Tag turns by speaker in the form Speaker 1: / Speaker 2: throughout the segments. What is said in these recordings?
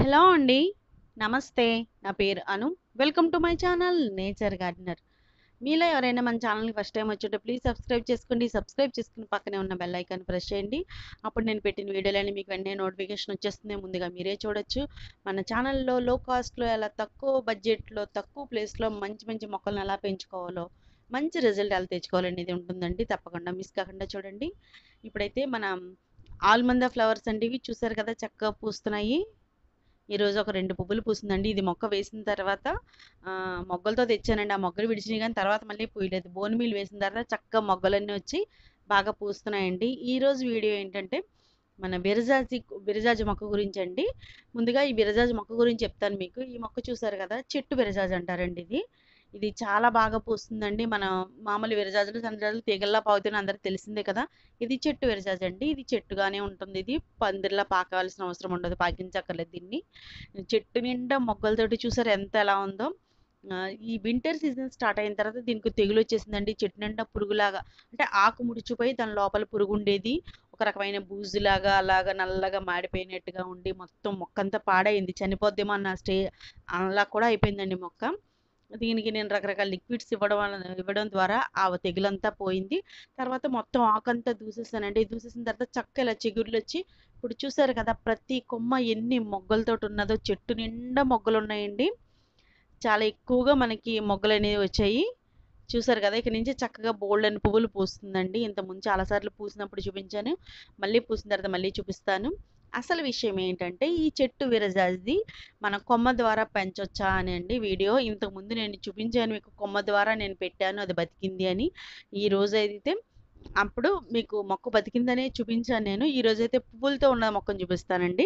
Speaker 1: Hello అండి. నమస్తే. నా పేరు Anu. Welcome to my channel nature gardener. మీలో ఎవరైనా మన ఛానల్‌కి ఫస్ట్ టైమ్ వచ్చుంటే ప్లీజ్ సబ్స్క్రైబ్ చేసుకోండి. సబ్స్క్రైబ్ చేసుకుని పక్కనే ఉన్న బెల్ ఐకాన్ ప్రెస్ చేయండి. అప్పుడు నేను పెట్టిన వీడియోలన్నీ మీకు వెంటనే నోటిఫికేషన్ వచ్చేస్తుంది. ముందుగా మీరే చూడొచ్చు. మన ఛానల్‌లో లో కాస్ట్‌లో ఎలా తక్కువ బడ్జెట్‌లో, తక్కువ ప్లేస్‌లో మంచి మంచి మొక్కలను ఎలా పెంచుకోవాలో, మంచి రిజల్ట్ ఎలా తెచ్చుకోవాలనేది ఉంటుందండి. తప్పకుండా మిస్ కాకుండా చూడండి. ఇప్పుడైతే మనం ఆల్మందా ఫ్లవర్స్ అండి ఇవి చూసారు కదా చక్కగా పూస్తున్నాయి. ఈరోజు ఒక 2 పువ్వులు పూసిందండి. ఇది మొక్క వేసిన తర్వాత ఆహ్, మొగ్గలతో తెచ్చానండి. ఆ మొగ్గలు విడిచినాయి గానీ తర్వాత మళ్ళీ పూయలేదు. బోన్ మీల్ వేసిన తర్వాత చక్కగా మొగ్గలన్నీ వచ్చి బాగా పూస్తున్నాయండి. ఈరోజు వీడియో ఏంటంటే మన విరజాజి విరజాజి మొక్క గురించండి. ముందుగా ఈ విరజాజి మొక్క గురించి చెప్తాను మీకు. ఈ మొక్క చూసారు కదా చెట్టు విరజాజి అంటారండి ఇది. ఇది చాలా బాగా పూస్తుందండి. మన మామూలు విరజాజులు, సన్నజాజులు తీగల్లా పాకుతాయని అందరికి తెలిసిందే కదా! ఇది చెట్టు విరజాజి అండి. ఇది చెట్టుగానే ఉంటుంది ఇది. పందిరిలా పాకాల్సిన అవసరం ఉండదు. పాకించక్కర్లేదు దీన్ని. చెట్టు నిండా మొగ్గలతోటి చూసారా ఎంత ఎలా ఉందో. ఆహ్, ఈ వింటర్ సీజన్ స్టార్ట్ అయిన తర్వాత దీనికి తెగులొచ్చేసిందండి. చెట్టు నిండా పురుగులాగా అంటే ఆకు ముడిచిపోయి దాని లోపల పురుగుండేది. ఒక రకమైన బూజులాగా అలాగా నల్లగా మాడిపోయినట్టుగా ఉండి మొత్తం మొక్కంతా పాడైంది. చనిపోద్దేమో అన్న స్టే అలా కూడా అయిపోయిందండి మొక్క. దీనికి నేను రకరకాల లిక్విడ్స్ ఇవ్వడం వలన ఇవ్వడం ద్వారా ఆ తెగులంతా పోయింది. తర్వాత మొత్తం ఆకంతా దూసేసానండి. దూసేసిన తర్వాత చక్కగా ఇలా చిగుర్లొచ్చి ఇప్పుడు చూసారు కదా ప్రతి కొమ్మ ఎన్ని మొగ్గలతోటి ఉన్నదో చెట్టు నిండా మొగ్గలున్నాయండి. చాలా ఎక్కువగా మనకి మొగ్గలనేవి వచ్చాయి. చూసారు కదా! ఇక నుంచి చక్కగా బోలెడన్ని పువ్వులు పూస్తుందండి. ఇంతకుముందు చాలా సార్లు పూసినప్పుడు చూపించాను. మళ్ళీ పూసిన తర్వాత మళ్ళీ చూపిస్తాను. అసలు విషయం ఏంటంటే ఈ చెట్టు విరజాజిది మన కొమ్మ ద్వారా పెంచొచ్చా అని అండి వీడియో. ఇంతకుముందు నేను చూపించాను మీకు కొమ్మ ద్వారా నేను పెట్టాను అది బతికింది అని. ఈరోజైతే అప్పుడు మీకు మొక్క బతికిందనే చూపించాను నేను. ఈరోజైతే పువ్వులతో ఉన్న మొక్కను చూపిస్తానండి.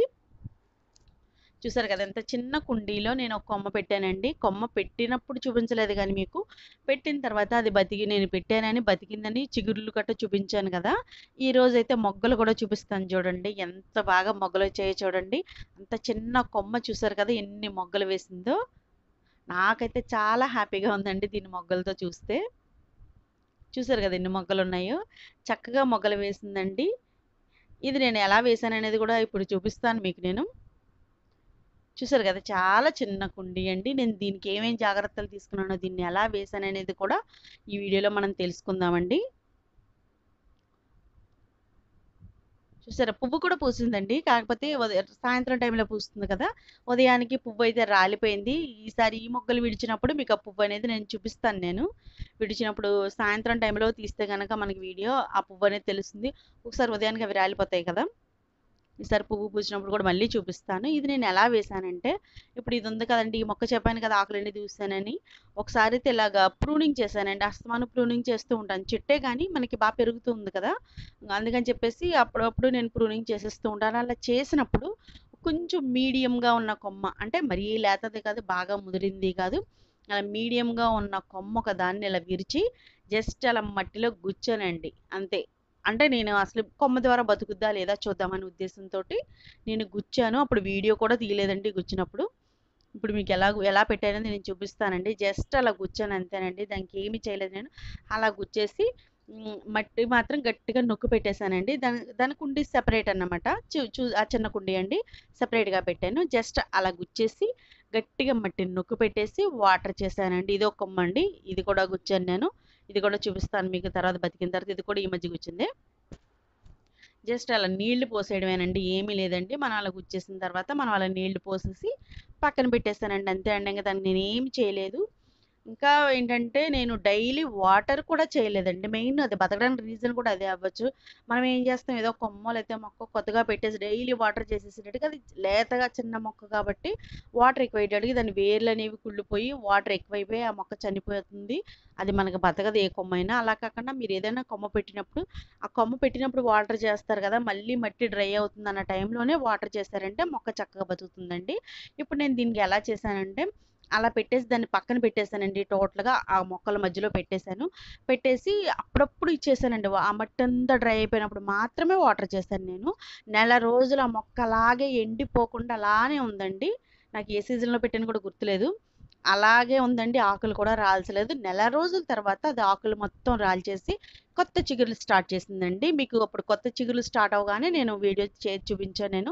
Speaker 1: చూసారు కదా! ఎంత చిన్న కుండీలో నేను ఒక కొమ్మ పెట్టానండి. కొమ్మ పెట్టినప్పుడు చూపించలేదు గానీ మీకు. పెట్టిన తర్వాత అది బతికి నేను పెట్టానని బతికిందని చిగుర్లు గట్టా చూపించాను కదా! ఈరోజైతే మొగ్గలు కూడా చూపిస్తాను చూడండి. ఎంత బాగా మొగ్గలొచ్చాయో చూడండి. అంత చిన్న కొమ్మ చూసారు కదా! ఎన్ని మొగ్గలు వేసిందో. నాకైతే చాలా హ్యాపీగా ఉందండి దీని మొగ్గలతో చూస్తే. చూసారు కదా ఎన్ని మొగ్గలున్నాయో. చక్కగా మొగ్గలు వేసిందండి. ఇది నేను ఎలా వేశాననేది కూడా ఇప్పుడు చూపిస్తాను మీకు నేను. చూసారు కదా! చాలా చిన్న కుండీ అండి. నేను దీనికి ఏమేం జాగ్రత్తలు తీసుకున్నానో, దీన్ని ఎలా వేశాననేది కూడా ఈ వీడియోలో మనం తెలుసుకుందామండి. చూసారా పువ్వు కూడా పూసిందండి. కాకపోతే ఉదయ సాయంత్రం టైంలో పూస్తుంది కదా! ఉదయానికి పువ్వయితే రాలిపోయింది. ఈసారి ఈ మొగ్గలు విడిచినప్పుడు మీకు ఆ పువ్వనేది నేను చూపిస్తాను నేను. విడిచినప్పుడు సాయంత్రం టైంలో తీస్తే గనక మనకి వీడియో ఆ పువ్వనేది తెలుస్తుంది. ఒకసారి ఉదయానికి అవి రాలిపోతాయి కదా! ఈసారి పువ్వు పూసినప్పుడు కూడా మళ్ళీ చూపిస్తాను. ఇది నేను ఎలా వేశానంటే ఇప్పుడు ఇది ఉంది కదండీ! ఈ మొక్క చెప్పాను కదా! ఆకులన్నీ దూసానని. ఒకసారి అయితే ఇలాగా ప్రూనింగ్ చేశానండి. అస్తమానం ప్రూనింగ్ చేస్తూ ఉంటాను. చెట్టే గానీ మనకి బా పెరుగుతుంది కదా! అందుకని చెప్పేసి అప్పుడప్పుడు నేను ప్రూనింగ్ చేసేస్తూ ఉంటాను. అలా చేసినప్పుడు కొంచెం మీడియంగా ఉన్న కొమ్మ అంటే మరీ లేతది కాదు, బాగా ముదిరింది కాదు. అలా మీడియంగా ఉన్న కొమ్మ ఒక దాన్ని ఇలా విరిచి జస్ట్ అలా మట్టిలో గుచ్చానండి. అంతే. అంటే నేను అసలు కొమ్మ ద్వారా బతుకుద్దా లేదా చూద్దామనే ఉద్దేశంతోటి నేను గుచ్చాను. అప్పుడు వీడియో కూడా తీయలేదండి గుచ్చినప్పుడు. ఇప్పుడు మీకు ఎలా ఎలా పెట్టాననేది నేను చూపిస్తానండి. జస్ట్ అలా గుచ్చాను అంతేనండి. దానికి ఏమి చేయలేదు నేను. అలా గుచ్చేసి హ్మ్. మట్టి మాత్రం గట్టిగా నొక్కి పెట్టేసానండి. దాని దాని కుండీ సెపరేట్ అన్నమాట. చు చు ఆ చిన్న కుండీ అండి. సెపరేట్‌గా పెట్టాను. జస్ట్ అలా గుచ్చేసి గట్టిగా మట్టిని నొక్కి పెట్టేసి వాటర్ చేశానండి. ఇదో కొమ్మ అండి. ఇది కూడా గుచ్చాను నేను. ఇది కూడా చూపిస్తాను మీకు తర్వాత బతికిన తర్వాత. ఇది కూడా ఈ మధ్య గుచ్చిందే. జస్ట్ అలా నీళ్లు పోసేయడమేనండి. ఏమీ లేదండి. మనం అలా గుచ్చేసిన తర్వాత మనం అలా నీళ్లు పోసేసి పక్కన పెట్టేసానండి. అంతే అండి. ఇంక దాన్ని నేనేమి చేయలేదు. ఇంకా ఏంటంటే నేను డైలీ వాటర్ కూడా చేయలేదండి. మెయిన్ అది బతకడానికి రీజన్ కూడా అదే అవ్వచ్చు. మనం ఏం చేస్తాం ఏదో కొమ్మో లేతే మొక్కో కొత్తగా పెట్టేసి డైలీ వాటర్ చేసేసేటట్టుగా అది లేతగా చిన్న మొక్క కాబట్టి వాటర్ ఎక్కువయ్యేటట్టుగా దాని వేర్లనేవి కుళ్ళిపోయి వాటర్ ఎక్కువైపోయి ఆ మొక్క చనిపోతుంది. అది మనకు బతకదు ఏ కొమ్మైనా. అలా కాకుండా మీరు ఏదైనా కొమ్మ పెట్టినప్పుడు ఆ కొమ్మ పెట్టినప్పుడు వాటర్ చేస్తారు కదా! మళ్ళీ మట్టి డ్రై అవుతుందన్న టైంలోనే వాటర్ చేశారంటే మొక్క చక్కగా బతుకుతుందండి. ఇప్పుడు నేను దీనికి ఎలా చేశానంటే అలా పెట్టేసి దాన్ని పక్కన పెట్టేసానండి టోటల్‌గా. ఆ మొక్కల మధ్యలో పెట్టేసాను. పెట్టేసి అప్పుడప్పుడు ఇచ్చేసానండి. ఆ మట్టంతా డ్రై అయిపోయినప్పుడు మాత్రమే వాటర్ చేశాను నేను. నెల రోజులు ఆ మొక్క అలాగే ఎండిపోకుండా అలానే ఉందండి. నాకు ఏ సీజన్‌లో పెట్టానో కూడా గుర్తులేదు. అలాగే ఉందండి. ఆకులు కూడా రాల్చలేదు. నెల రోజుల తర్వాత అది ఆకులు మొత్తం రాల్చేసి కొత్త చిగుర్లు స్టార్ట్ చేసిందండి. మీకు అప్పుడు కొత్త చిగుర్లు స్టార్ట్ అవ్వగానే నేను వీడియో చేసి చూపించాను నేను.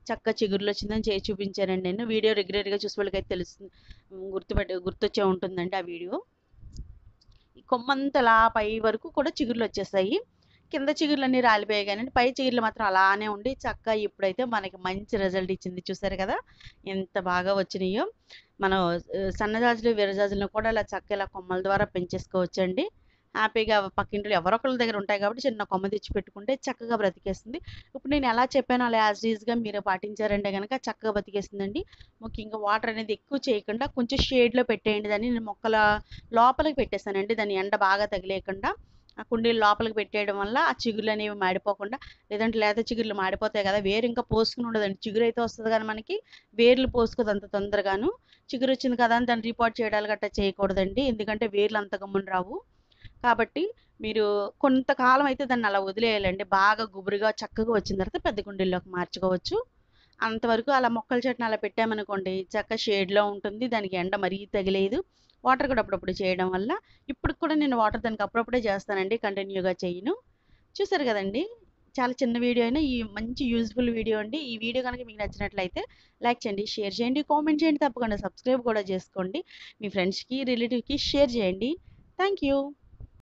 Speaker 1: చక్కగా చిగురులు వచ్చిందని చేసి చూపించానండి నేను వీడియో రెగ్యులర్గా చూసే వాళ్ళకైతే తెలుస్తుంది గుర్తుపెట్టి గుర్తొచ్చే ఉంటుందండి ఆ వీడియో ఈ కొమ్మంతలా పై వరకు కూడా చిగుర్లు వచ్చేసాయి కింద చిగుర్లన్నీ రాలిపోయాయి కానీ పై చిగుర్లు మాత్రం అలానే ఉండి చక్కగా ఇప్పుడైతే మనకి మంచి రిజల్ట్ ఇచ్చింది చూసారు కదా ఎంత బాగా వచ్చినాయో మనం సన్నజాజులు విరజాజులను కూడా ఇలా చక్కగా ఇలా కొమ్మల ద్వారా పెంచేసుకోవచ్చండి హ్యాపీగా పక్కింట్లో ఎవరొకళ్ళ దగ్గర ఉంటాయి కాబట్టి చిన్న కొమ్మ తెచ్చి పెట్టుకుంటే చక్కగా బ్రతికేస్తుంది ఇప్పుడు నేను ఎలా చెప్పానో అలా యాజ్ ఈజ్గా మీరు పాటించారంటే కనుక చక్కగా బతికేస్తుందండి ముఖ్యంగా వాటర్ అనేది ఎక్కువ చేయకుండా కొంచెం షేడ్లో పెట్టేయండి దాన్ని నేను మొక్కల లోపలికి పెట్టేస్తానండి దాని ఎండ బాగా తగిలేయకుండా ఆ కుండీలు లోపలికి పెట్టేయడం వల్ల ఆ చిగుర్లు అనేవి మాడిపోకుండా లేదంటే లేత చిగుర్లు మాడిపోతాయి కదా వేరు ఇంకా పోసుకుని ఉండదండి చిగురు అయితే వస్తుంది కానీ మనకి వేర్లు పోసుకోదు అంత తొందరగాను చిగురు వచ్చింది కదా అని దాన్ని రిపోర్ట్ చేయడాలు గట్టా చేయకూడదండి ఎందుకంటే వేర్లు అంత గమ్మున రావు కాబట్టి మీరు కొంతకాలం అయితే దాన్ని అలా వదిలేయాలండి బాగా గుబురుగా చక్కగా వచ్చిన తర్వాత పెద్ద కుండీల్లోకి మార్చుకోవచ్చు అంతవరకు అలా మొక్కల చెట్టుని అలా పెట్టామనుకోండి చక్క షేడ్లో ఉంటుంది దానికి ఎండ మరీ తగిలేదు వాటర్ కూడా అప్పుడప్పుడు చేయడం వల్ల ఇప్పుడు కూడా నేను వాటర్ దానికి అప్పుడప్పుడే చేస్తానండి కంటిన్యూగా చేయను చూసారు కదండి చాలా చిన్న వీడియో అయినా ఈ మంచి యూజ్ఫుల్ వీడియో అండి ఈ వీడియో కనుక మీకు నచ్చినట్లయితే లైక్ చేయండి షేర్ చేయండి కామెంట్ చేయండి తప్పకుండా సబ్స్క్రైబ్ కూడా చేసుకోండి మీ ఫ్రెండ్స్కి రిలేటివ్కి షేర్ చేయండి థ్యాంక్ యూ